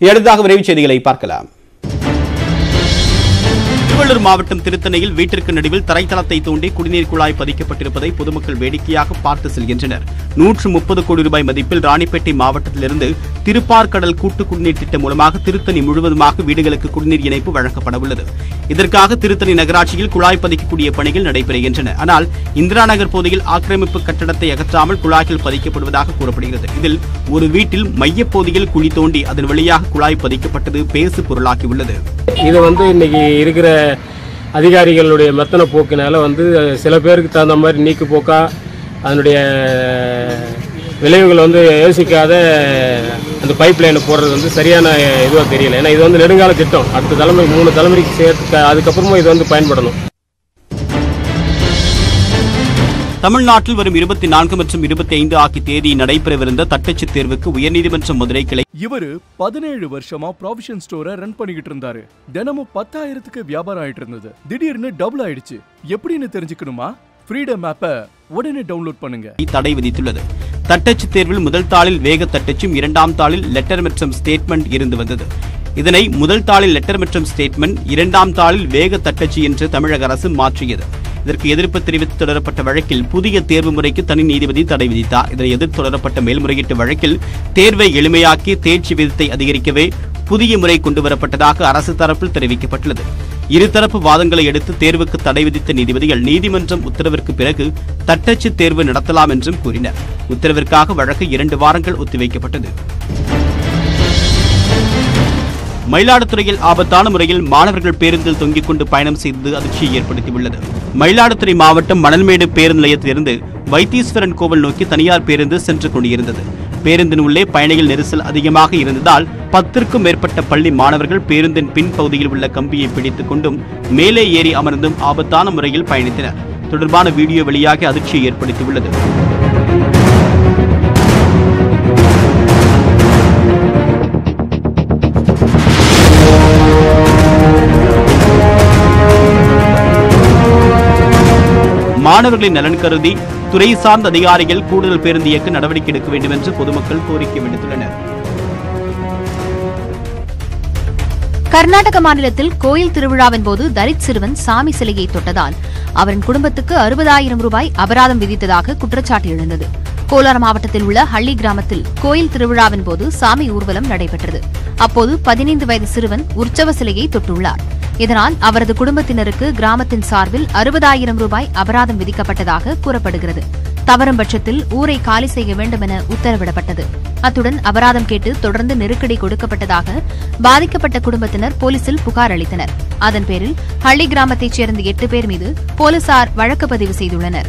அடுத்ததாக விரைவுச் செய்திகளை பார்க்கலாம் திருவள்ளூர் மாவட்டம் திருத்தணியில் வீட்டிற்கு நடுவில் தரைத்தளத்தை தோண்டி குடிநீர் குழாய் பதிக்கப்பட்டிருப்பதை பொதுமக்கள் வேடிக்கையாக பார்த்து செல்கின்றனர் நூற்று முப்பது கோடி ரூபாய் மதிப்பில் ராணிப்பேட்டை மாவட்டத்திலிருந்து திருப்பார்கடல் கூட்டு குடிநீர் திட்டம் மூலமாக திருத்தணி முழுவதுமாக வீடுகளுக்கு குடிநீர் இணைப்பு வழங்கப்பட உள்ளது இதற்காக திருத்தணி நகராட்சியில் குழாய் பதிக்கக்கூடிய பணிகள் நடைபெறுகின்றன ஆனால் இந்திரா நகர் பகுதியில் ஆக்கிரமிப்பு கட்டடத்தை அகற்றாமல் குழாய்கள் பதிக்கப்படுவதாக கூறப்படுகிறது இதில் ஒரு வீட்டில் மையப்பகுதியில் குழி தோண்டி அதன் வழியாக குழாய் பதிக்கப்பட்டது பேசு பொருளாகியுள்ளது இது வந்து இன்னைக்கு இருக்கிற அதிகாரிகளுடைய மெத்தன போக்கினால வந்து சில பேருக்கு தகுந்த மாதிரி நீக்கு போக்கா அதனுடைய விளைவுகள் வந்து யோசிக்காத அந்த பைப் லைனை போடுறது வந்து சரியான இதுவாக தெரியல ஏன்னா இது வந்து நெடுங்கால திட்டம் அடுத்த தலைமுறை மூணு தலைமுறைக்கு சேர்த்து அதுக்கப்புறமும் இது வந்து பயன்படணும் தமிழ்நாட்டில் வரும் இருபத்தி நான்கு மற்றும் இருபத்தி ஐந்து ஆகிய தேதி நடைபெறவிருந்த தட்டச்சு தேர்வுக்கு உயர்நீதிமன்ற மதுரை கிளை இவரு பதினேழு வருஷமா ப்ராவிஷன் ஸ்டோரை ரன் பண்ணிக்கிட்டு இருந்தாரு தினமும் பத்தாயிரத்துக்கு வியாபாரம் ஆயிட்டு இருந்தது திடீர்னு டபுள் ஆயிடுச்சு எப்படின்னு தெரிஞ்சுக்கணுமா ஃப்ரீடம் ஆப்பை உடனே டவுன்லோட் பண்ணுங்க தடை விதித்துள்ளது தட்டச்சு தேர்வில் முதல் தாளில் வேக தட்டச்சும் இரண்டாம் தாளில் லெட்டர் மற்றும் ஸ்டேட்மெண்ட் இருந்து வந்தது இதனை முதல் தாளில் லெட்டர் மற்றும் ஸ்டேட்மெண்ட் இரண்டாம் தாளில் வேக தட்டச்சு என்று தமிழக அரசு மாற்றியது இதற்கு எதிர்ப்பு தெரிவித்து தொடரப்பட்ட வழக்கில் புதிய தேர்வு முறைக்கு தனி நீதிபதி தடை விதித்தார் இதனை எதிர்த்து தொடரப்பட்ட மேல்முறையீட்டு வழக்கில் தேர்வை எளிமையாக்கி தேர்ச்சி விதத்தை அதிகரிக்கவே புதிய முறை கொண்டுவரப்பட்டதாக அரசு தரப்பில் தெரிவிக்கப்பட்டுள்ளது இருதரப்பு வாதங்களை எடுத்து தேர்வுக்கு தடை விதித்த நீதிபதிகள் நீதிமன்றம் உத்தரவிற்கு பிறகு தட்டச்சு தேர்வு நடத்தலாம் என்றும் கூறினர் உத்தரவிற்காக வழக்கு இரண்டு வாரங்கள் ஒத்திவைக்கப்பட்டது மயிலாடுதுறையில் ஆபத்தான முறையில் மாணவர்கள் பேருந்தில் தொங்கிக் கொண்டு பயணம் செய்தது அதிர்ச்சியை ஏற்படுத்தியுள்ளது மயிலாடுதுறை மாவட்டம் மணல்மேடு பேருந்து நிலையத்திலிருந்து வைத்தீஸ்வரன் கோவில் நோக்கி தனியார் பேருந்து சென்று கொண்டிருந்தது பேருந்தின் உள்ளே பயணிகள் நெரிசல் அதிகமாக இருந்ததால் பத்திற்கும் மேற்பட்ட பள்ளி மாணவர்கள் பேருந்தின் பின்பகுதியில் உள்ள கம்பியை பிடித்துக் கொண்டும் மேலே ஏறி அமர்ந்தும் ஆபத்தான முறையில் பயணித்தனர் தொடர்பான வீடியோ வெளியாகி அதிர்ச்சியை ஏற்படுத்தியுள்ளது மாணவர்களின் நலன் கருதி துறை சார்ந்த அதிகாரிகள் கூடுதல் பேருந்து இயக்க நடவடிக்கை எடுக்க வேண்டும் என்று பொதுமக்கள் கோரிக்கை விடுத்துள்ளனர் கர்நாடக மாநிலத்தில் கோயில் திருவிழாவின் போது தலித் சிறுவன் சாமி சிலையை தொட்டதால் அவரின் குடும்பத்துக்கு அறுபதாயிரம் ரூபாய் அபராதம் விதித்ததாக குற்றச்சாட்டு எழுந்தது கோலார் மாவட்டத்தில் உள்ள ஹள்ளி கிராமத்தில் கோயில் திருவிழாவின் போது சாமி ஊர்வலம் நடைபெற்றது அப்போது பதினைந்து வயது சிறுவன் உற்சவ சிலையை தொட்டுள்ளார் இதனால் அவரது குடும்பத்தினருக்கு கிராமத்தின் சார்பில் அறுபதாயிரம் ரூபாய் அபராதம் விதிக்கப்பட்டதாக கூறப்படுகிறது தவறும் பட்சத்தில் ஊரை காலி செய்ய வேண்டும் என உத்தரவிடப்பட்டது அத்துடன் அபராதம் கேட்டு தொடர்ந்து நெருக்கடி கொடுக்கப்பட்டதாக பாதிக்கப்பட்ட குடும்பத்தினர் போலீசில் புகார் அளித்தனர் அதன் பேரில் ஹள்ளி கிராமத்தைச் சேர்ந்த எட்டு பேர் மீது போலீசார் வழக்கு பதிவு செய்துள்ளனர்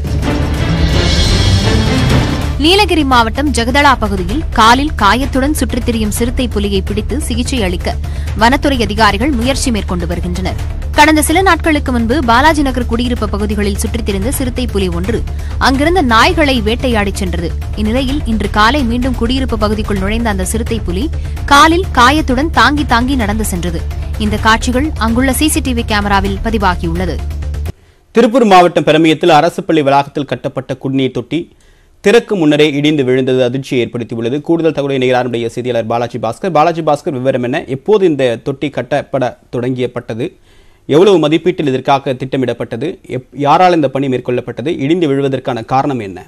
நீலகிரி மாவட்டம் ஜெகதளா பகுதியில் காலில் காயத்துடன் சுற்றித் திரியும் சிறுத்தை புலியை பிடித்து சிகிச்சை அளிக்க வனத்துறை அதிகாரிகள் முயற்சி மேற்கொண்டு வருகின்றனர் கடந்த சில நாட்களுக்கு முன்பு பாலாஜி நகர் குடியிருப்பு பகுதிகளில் சுற்றித் திரிந்த சிறுத்தை புலி ஒன்று அங்கிருந்த நாய்களை வேட்டையாடிச் சென்றது இந்நிலையில் இன்று காலை மீண்டும் குடியிருப்பு பகுதிக்குள் நுழைந்த அந்த சிறுத்தை புலி காலில் காயத்துடன் தாங்கி தாங்கி நடந்து சென்றது இந்த காட்சிகள் அங்குள்ள சிசிடிவி கேமராவில் பதிவாகியுள்ளது திருப்பூர் மாவட்டம் பெரமியத்தில் அரசு பள்ளி வளாகத்தில் கட்டப்பட்ட குடிநீர் தொட்டி திறக்கும் முன்னரே இடிந்து விழுந்தது அதிர்ச்சியை ஏற்படுத்தியுள்ளது கூடுதல் தகவலை நிகழாருடைய செய்தியாளர் பாலாஜி பாஸ்கர் பாலாஜி பாஸ்கர் விவரம் என்ன எப்போது இந்த தொட்டி கட்டப்பட தொடங்கியப்பட்டது எவ்வளவு மதிப்பீட்டில் இதற்காக திட்டமிடப்பட்டது எப்- யாரால் இந்த பணி மேற்கொள்ளப்பட்டது இடிந்து விழுவதற்கான காரணம் என்ன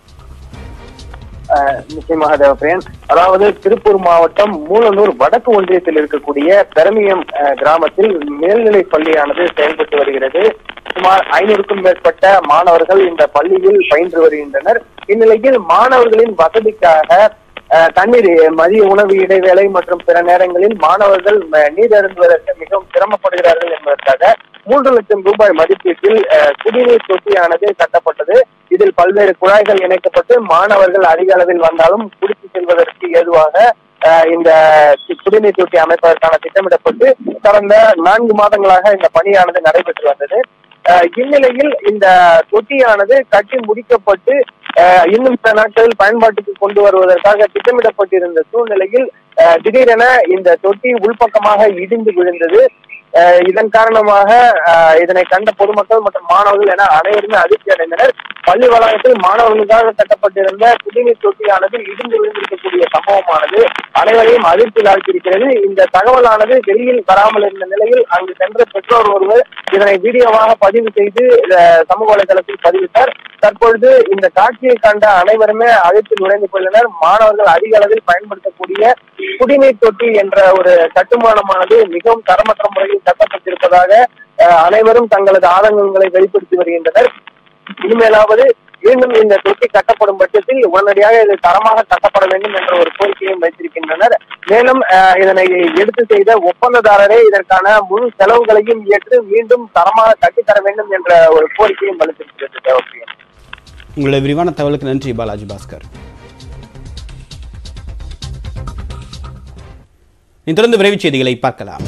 அஹ் நிச்சயமாக தேவப்பிரியன் அதாவது திருப்பூர் மாவட்டம் மூலனூர் வடக்கு ஒன்றியத்தில் இருக்கக்கூடிய பெரமியம் அஹ், கிராமத்தில் மேல்நிலை பள்ளியானது செயல்பட்டு வருகிறது சுமார் ஐநூறுக்கும் மேற்பட்ட மாணவர்கள் இந்த பள்ளியில் பயின்று வருகின்றனர் இந்நிலையில் மாணவர்களின் வசதிக்காக அஹ், தண்ணீர் மதிய உணவு இடைவேளை மற்றும் பிற நேரங்களில் மாணவர்கள் ம- நீர் அருந்துவதற்கு மிகவும் சிரமப்படுகிறார்கள் என்பதற்காக மூன்று லட்சம் ரூபாய் மதிப்பீட்டில் அஹ், குடிநீர் தொட்டியானது கட்டப்பட்டது இதில் பல்வேறு குழாய்கள் இணைக்கப்பட்டு மாணவர்கள் அதிக அளவில் வந்தாலும் குடித்து செல்வதற்கு ஏதுவாக அஹ், இந்த கு- குடிநீர் தொட்டி அமைப்பதற்கான திட்டமிடப்பட்டு கடந்த நான்கு மாதங்களாக இந்த பணியானது நடைபெற்று வந்தது அஹ், இந்நிலையில் இந்த தொட்டியானது கட்டி முடிக்கப்பட்டு அஹ், இன்னும் சில நாட்களில் பயன்பாட்டுக்கு கொண்டு வருவதற்காக திட்டமிடப்பட்டிருந்த சூழ்நிலையில் அஹ், திடீரென இந்த தொட்டி உள்பக்கமாக இடிந்து விழுந்தது அஹ் இதன் காரணமாக அஹ் இதனை கண்ட பொதுமக்கள் மற்றும் மாணவர்கள் என அனைவருமே அதிர்ச்சி அடைந்தனர் பள்ளி வளாகத்தில் மாணவர்களுக்காக கட்டப்பட்டிருந்த குடிநீர் தொட்டியானது இடிந்து விழுந்திருக்கக்கூடிய சம்பவமானது அனைவரையும் அதிர்ச்சியில் ஆழ்த்தியிருக்கிறது இந்த தகவலானது வெளியில் வராமல் இருந்த நிலையில் அங்கு சென்ற பெற்றோர் ஒருவர் இதனை வீடியோவாக பதிவு செய்து அஹ், சமூக வலைதளத்தில் பதிவிட்டார் தற்பொழுது இந்த காட்சியை கண்ட அனைவருமே அதிர்ச்சியில் நுழைந்து கொண்டனர் மாணவர்கள் அதிக அளவில் பயன்படுத்தக்கூடிய குடிநீர் தொட்டி என்ற ஒரு கட்டுமானமானது மிகவும் தரமற்ற முறையில் கட்டப்பட்டிருப்பதாக அஹ், அனைவரும் தங்களது ஆதங்கங்களை வெளிப்படுத்தி வருகின்றனர் இனிமேலாவது மீண்டும் இந்த தொட்டி கட்டப்படும் பட்சத்தில் உடனடியாக இது தரமாக கட்டப்பட வேண்டும் என்ற ஒரு கோரிக்கையும் வைத்திருக்கின்றனர் மேலும் அஹ், இதனை எடுத்து செய்த ஒப்பந்ததாரரே இதற்கான முழு செலவுகளையும் ஏற்று மீண்டும் தரமாக கட்டித்தர வேண்டும் என்ற ஒரு கோரிக்கையும் வலுத்திருக்கிறது தேவப்பிரியன் உங்களுடைய விரிவான தகவலுக்கு நன்றி பாலாஜி பாஸ்கர் இனி தொடர்ந்து விரைவுச் செய்திகளை பார்க்கலாம்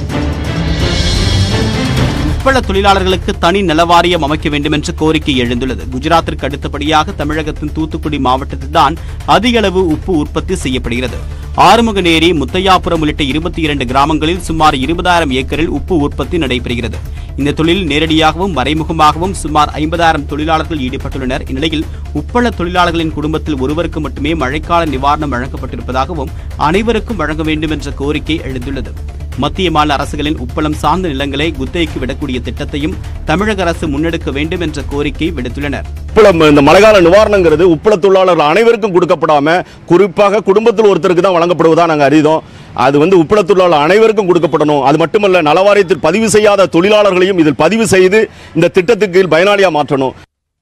உட்பள தொழிலாளர்களுக்கு தனி நலவாரியம் அமைக்க வேண்டும் என்ற கோரிக்கை எழுந்துள்ளது குஜராத்திற்கு அடுத்தபடியாக தமிழகத்தின் தூத்துக்குடி மாவட்டத்தில்தான் அதிக அளவு உப்பு உற்பத்தி செய்யப்படுகிறது ஆறுமுகநேரி முத்தையாபுரம் உள்ளிட்ட இருபத்தி இரண்டு கிராமங்களில் சுமார் இருபதாயிரம் ஏக்கரில் உப்பு உற்பத்தி நடைபெறுகிறது இந்த தொழிலில் நேரடியாகவும் மறைமுகமாகவும் சுமார் ஐம்பதாயிரம் தொழிலாளர்கள் ஈடுபட்டுள்ளனர் இந்நிலையில் உப்பள தொழிலாளர்களின் குடும்பத்தில் ஒருவருக்கு மட்டுமே மழைக்கால நிவாரணம் வழங்கப்பட்டிருப்பதாகவும் அனைவருக்கும் வழங்க வேண்டும் என்ற கோரிக்கை எழுந்துள்ளது மத்திய மாநில அரசுகளின் உப்பளம் சார்ந்த நிலங்களை குத்தகைக்கு விடக்கூடிய திட்டத்தையும் தமிழக அரசு முன்னெடுக்க வேண்டும் என்ற கோரிக்கை விடுத்துள்ளனர் உப்பளம் இந்த மழைக்கால நிவாரணங்கிறது உப்பள தொழிலாளர்கள் அனைவருக்கும் கொடுக்கப்படாம குறிப்பாக குடும்பத்தில் ஒருத்தருக்கு தான் வழங்கப்படுவதா நாங்கள் அறிதோம் அது வந்து உப்பள தொழிலாளர் அனைவருக்கும் கொடுக்கப்படணும் அது மட்டுமல்ல நலவாரியத்தில் பதிவு செய்யாத தொழிலாளர்களையும் இதில் பதிவு செய்து இந்த திட்டத்துக்கு கீழ் பயனாளியா மாற்றணும்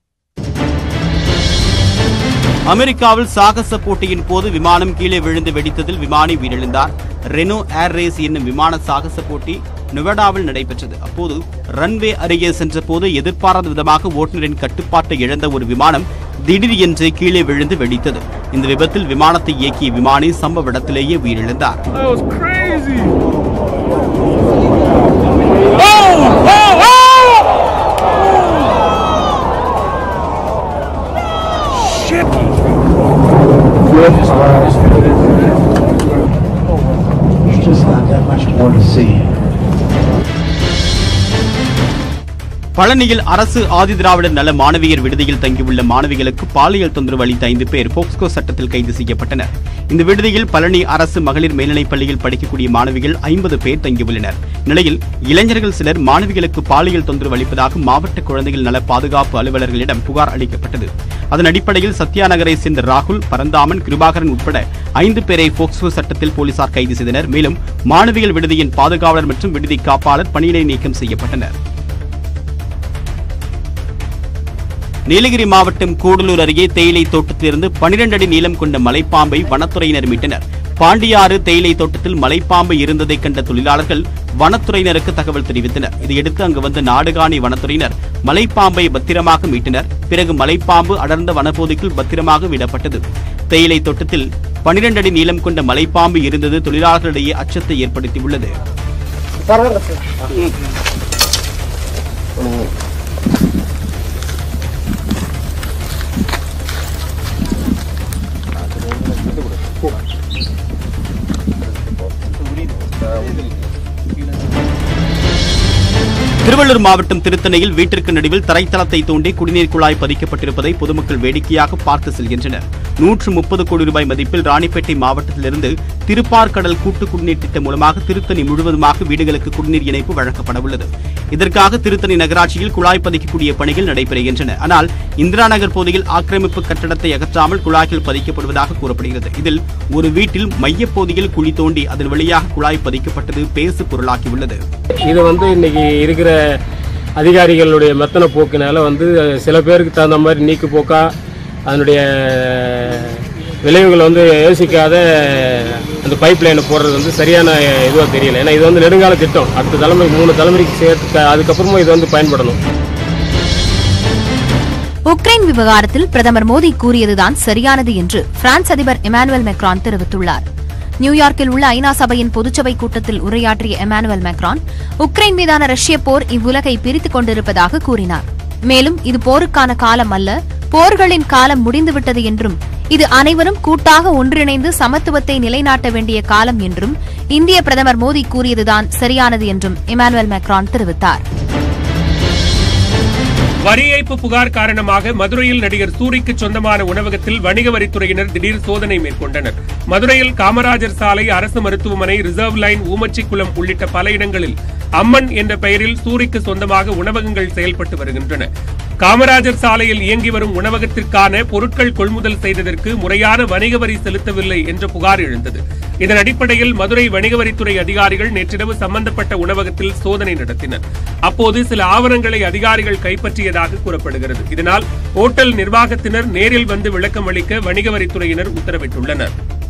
அமெரிக்காவில் சாகச போட்டியின் போது விமானம் கீழே விழுந்து வெடித்ததில் விமானி உயிரிழந்தார் ரெனோ ஏர் ரேஸ் என்னும் விமான சாகச போட்டி நொவடாவில் நடைபெற்றது அப்போது ரன்வே அருகே சென்றபோது எதிர்பாராத விதமாக ஓட்டுநரின் கட்டுப்பாட்டை இழந்த ஒரு விமானம் திடீர் என்று கீழே விழுந்து வெடித்தது இந்த விபத்தில் விமானத்தை இயக்கிய விமானி சம்பவ இடத்திலேயே உயிரிழந்தார் That was crazy. There's just not that much more to see. பழனியில் அரசு ஆதிதிராவிடர் நல மாணவியர் விடுதியில் தங்கியுள்ள மாணவிகளுக்கு பாலியல் தொந்தரவு அளித்த ஐந்து பேர் போக்ஸ்கோ சட்டத்தில் கைது செய்யப்பட்டனர் இந்த விடுதியில் பழனி அரசு மகளிர் மேல்நிலைப் பள்ளியில் படிக்கக்கூடிய மாணவிகள் ஐம்பது பேர் தங்கியுள்ளனர் நிலையில் இளைஞர்கள் சிலர் மாணவிகளுக்கு பாலியல் தொந்தரவு அளிப்பதாக மாவட்ட குழந்தைகள் நல பாதுகாப்பு அலுவலர்களிடம் புகார் அளிக்கப்பட்டது அதன் அடிப்படையில் சத்யா நகரை சேர்ந்த ராகுல் பரந்தாமன் கிருபாகரன் உட்பட ஐந்து பேரை போக்ஸ்கோ சட்டத்தில் போலீசார் கைது செய்தனர் மேலும் மாணவிகள் விடுதியின் பாதுகாவலர் மற்றும் விடுதி காப்பாளர் பணியிடை நீக்கம் செய்யப்பட்டனர் நீலகிரி மாவட்டம் கூடலூர் அருகே தேயிலை தோட்டத்திலிருந்து 12 அடி நீளம் கொண்ட மலைப்பாம்பை வனத்துறையினர் மீட்டனர் பாண்டியாறு தேயிலை தோட்டத்தில் மலைப்பாம்பு இருந்ததை கண்ட தொழிலாளர்கள் வனத்துறையினருக்கு தகவல் தெரிவித்தனர் இதையடுத்து அங்கு வந்த நாடுகாணி வனத்துறையினர் மலைப்பாம்பை பத்திரமாக மீட்டனர் பிறகு மலைப்பாம்பு அடர்ந்த வனப்பகுதிக்குள் பத்திரமாக விடப்பட்டது தேயிலை தோட்டத்தில் 12 அடி நீளம் கொண்ட மலைப்பாம்பு இருந்தது தொழிலாளர்களிடையே அச்சத்தை ஏற்படுத்தியுள்ளது திருவள்ளூர் மாவட்டம் திருத்தணையில் வீட்டிற்கு நடுவில் தரைத்தளத்தை தோண்டி குடிநீர் குழாய் பதிக்கப்பட்டிருப்பதை பொதுமக்கள் வேடிக்கையாக பார்த்து செல்கின்றனர் நூற்று முப்பது கோடி ரூபாய் மதிப்பில் ராணிப்பேட்டை மாவட்டத்திலிருந்து திருப்பார்கடல் கூட்டு குடிநீர் திட்டம் மூலமாக திருத்தணி முழுவதுமாக வீடுகளுக்கு குடிநீர் இணைப்பு வழங்கப்பட உள்ளது இதற்காக திருத்தணி நகராட்சியில் குழாய் பதிக்கக்கூடிய பணிகள் நடைபெறுகின்றன ஆனால் இந்திரா நகர் பகுதியில் ஆக்கிரமிப்பு கட்டடத்தை அகற்றாமல் குழாய்கள் பதிக்கப்படுவதாக கூறப்படுகிறது இதில் ஒரு வீட்டில் மையப்பகுதியில் குழி தோண்டி அதன் வழியாக குழாய் பதிக்கப்பட்டது பேசு பொருளாகியுள்ளது இது வந்து இன்னைக்கு இருக்கிற அதிகாரிகளுடைய மெத்தன போக்கினால வந்து சில பேருக்கு தகுந்த மாதிரி நீக்கு போக்கா அதனுடைய விளைவுகளை வந்து யோசிக்காத அந்த பைப் லைனை போடுறது வந்து சரியான இதுவாக தெரியல ஏன்னா இது வந்து நெடுங்கால திட்டம் அடுத்த தலைமுறை மூணு தலைமுறைக்கு சேர்த்து அதுக்கப்புறமா இது வந்து பயன்படணும் உக்ரைன் விவகாரத்தில் பிரதமர் மோடி கூறியதுதான் சரியானது என்று பிரான்ஸ் அதிபர் எமானுவல் மெக்ரான் தெரிவித்துள்ளார் நியூயார்க்கில் உள்ள ஐநா சபையின் பொதுச்சபை கூட்டத்தில் உரையாற்றிய எமானுவல் மெக்ரான் உக்ரைன் மீதான ரஷ்ய போர் இவ்வுலகை பிரித்துக் கொண்டிருப்பதாக கூறினார் மேலும் இது போருக்கான காலம் அல்ல போர்களின் காலம் முடிந்துவிட்டது என்றும் இது அனைவரும் கூட்டாக ஒன்றிணைந்து சமத்துவத்தை நிலைநாட்ட வேண்டிய காலம் என்றும் இந்திய பிரதமர் மோடி கூறியதுதான் சரியானது என்றும் இமானுவேல் மேக்ரான் தெரிவித்தார் வரி ஏய்ப்பு புகார் காரணமாக மதுரையில் நடிகர் சூரிக்கு சொந்தமான உணவகத்தில் வணிக வரித்துறையினர் திடீர் சோதனை மேற்கொண்டனர் மதுரையில் காமராஜர் சாலை அரசு மருத்துவமனை ரிசர்வ் லைன் ஊமச்சிக்குளம் உள்ளிட்ட பல இடங்களில் அம்மன் என்ற பெயரில் சூரிக்கு சொந்தமாக உணவகங்கள் செயல்பட்டு வருகின்றன காமராஜர் சாலையில் இயங்கி வரும் உணவகத்திற்கான பொருட்கள் கொள்முதல் செய்ததற்கு முறையான வணிக வரி செலுத்தவில்லை என்ற புகார் எழுந்தது இதன் அடிப்படையில் மதுரை வணிக வரித்துறை அதிகாரிகள் நேற்றிரவு சம்பந்தப்பட்ட உணவகத்தில் சோதனை நடத்தினர் அப்போது சில ஆவணங்களை அதிகாரிகள் கைப்பற்றியதாக கூறப்படுகிறது இதனால் ஓட்டல் நிர்வாகத்தினர் நேரில் வந்து விளக்கம் அளிக்க வணிக வரித்துறையினர் உத்தரவிட்டுள்ளனர்